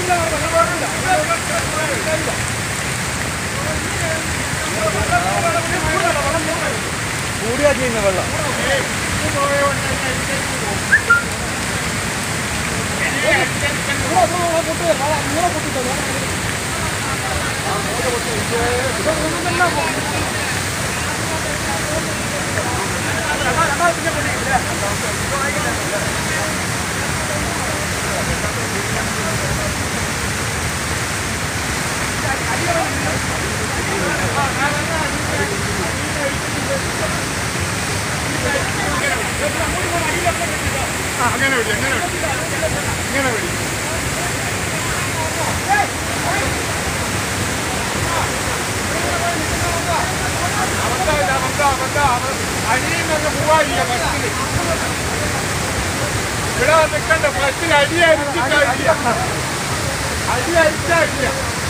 കൂടിയാ ചെയ്യുന്ന വെള്ളം അങ്ങനെ വിടി അങ്ങനെ വിടി ഇങ്ങനെ വിടി അവസ്ഥ അവസ്ഥ അവസ്ഥ അടിയിൽ നിന്ന് പോവാനില്ല ബസ്സിൽ ഇവിടെ നിൽക്കണ്ട ബസ്സിൽ അടി അരിച്ചിട്ട് അടിയ അടി അരിച്ച അടിയ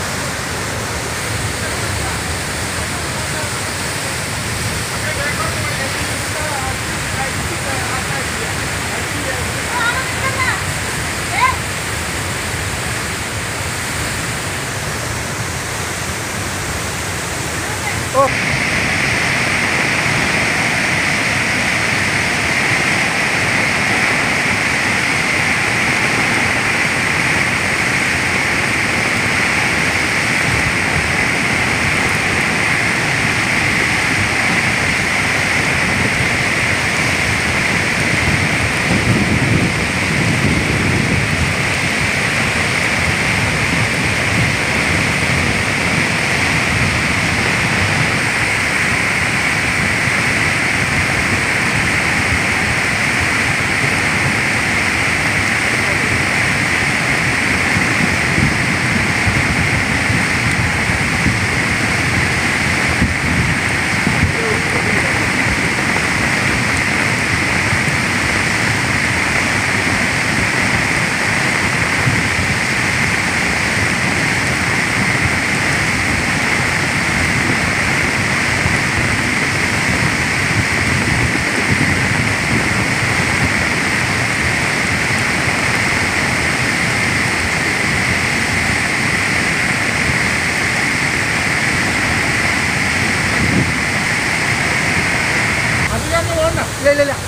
അധികം പോകണ്ട ഇല്ല ഇല്ല ഇല്ല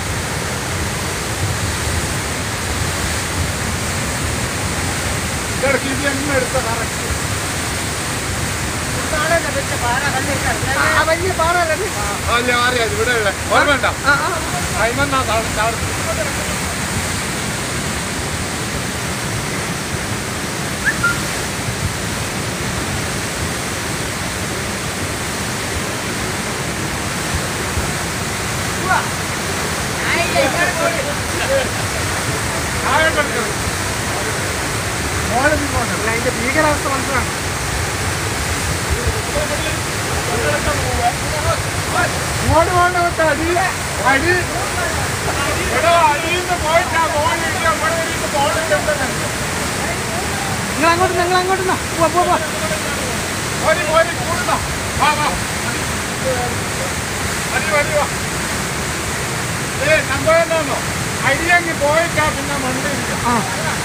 ഇടയ്ക്ക് ഇതിലെങ്ങനെ എടുത്ത കറക്റ്റ് ആ വലിയ പാറ അല്ലേ അല്ല അറിയാം ഇവിടെ ഉള്ള ഓർമ്മ ആ ആ അയിമെന്നാ താഴ്ന്നു അല്ല, അതിന്റെ ഭീകരാവസ്ഥ മനസ്സിലാണ് ഇങ്ങോട്ട് പോകണ്ട കേട്ടോ അടി അടി എടോ അടിയിൽ നിന്ന് പോയിട്ടാ മോളിട്ട് അവിടെ വരെയിട്ട് മോളിട്ട് നിങ്ങൾ അങ്ങോട്ട് നിങ്ങൾ അങ്ങോട്ട് നിന്നോ. പോവാ പോവാ പോവാ. പോരി പോരി കൂടുന്ന വാ വാ അടി വരി വാ ഏ സംഭവം എന്താണോ അടിയങ്ങി പോയിട്ടാ പിന്നെ മണ്ടിരിക്കാം ആ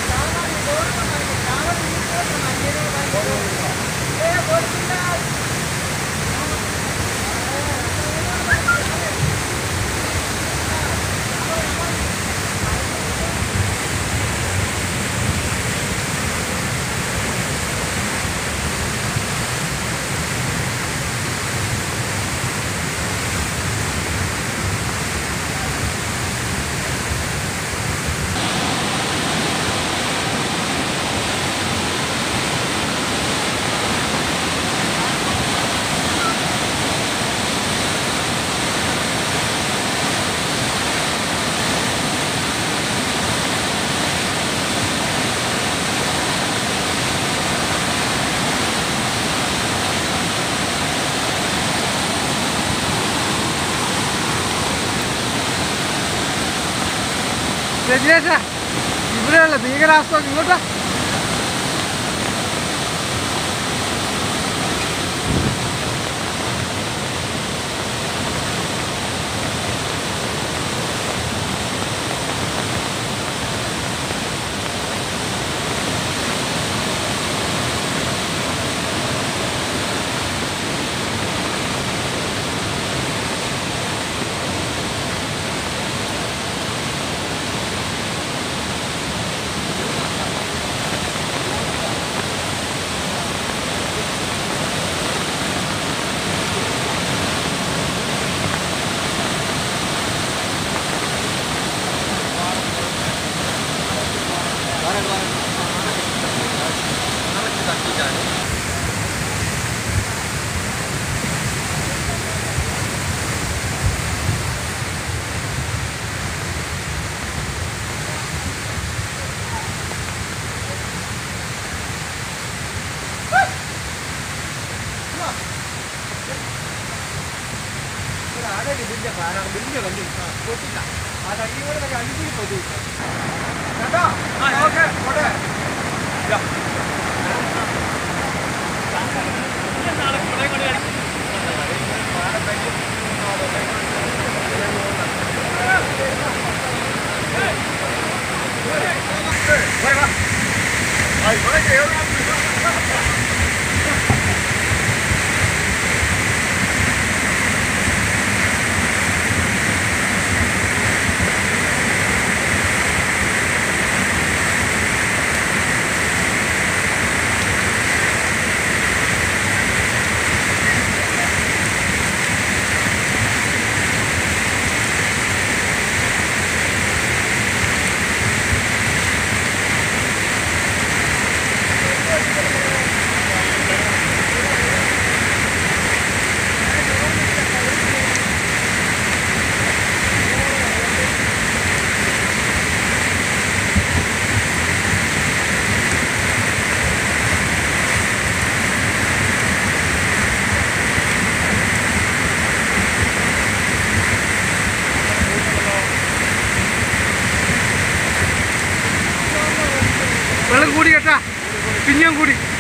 രജിനേഷ ഇവിടെയുള്ള ഭീകരാവസ്ഥ ഇങ്ങോട്ടാ വലിയ പാലാണ് വലിയ കല്ല് പൊട്ടില്ല ആ തടിയോടെ അഞ്ചിൽ പൊതു കേട്ടോ ഓക്കെ പോട്ടെ വെള്ളം കൂടി കേട്ടാ പിന്നെയും കൂടി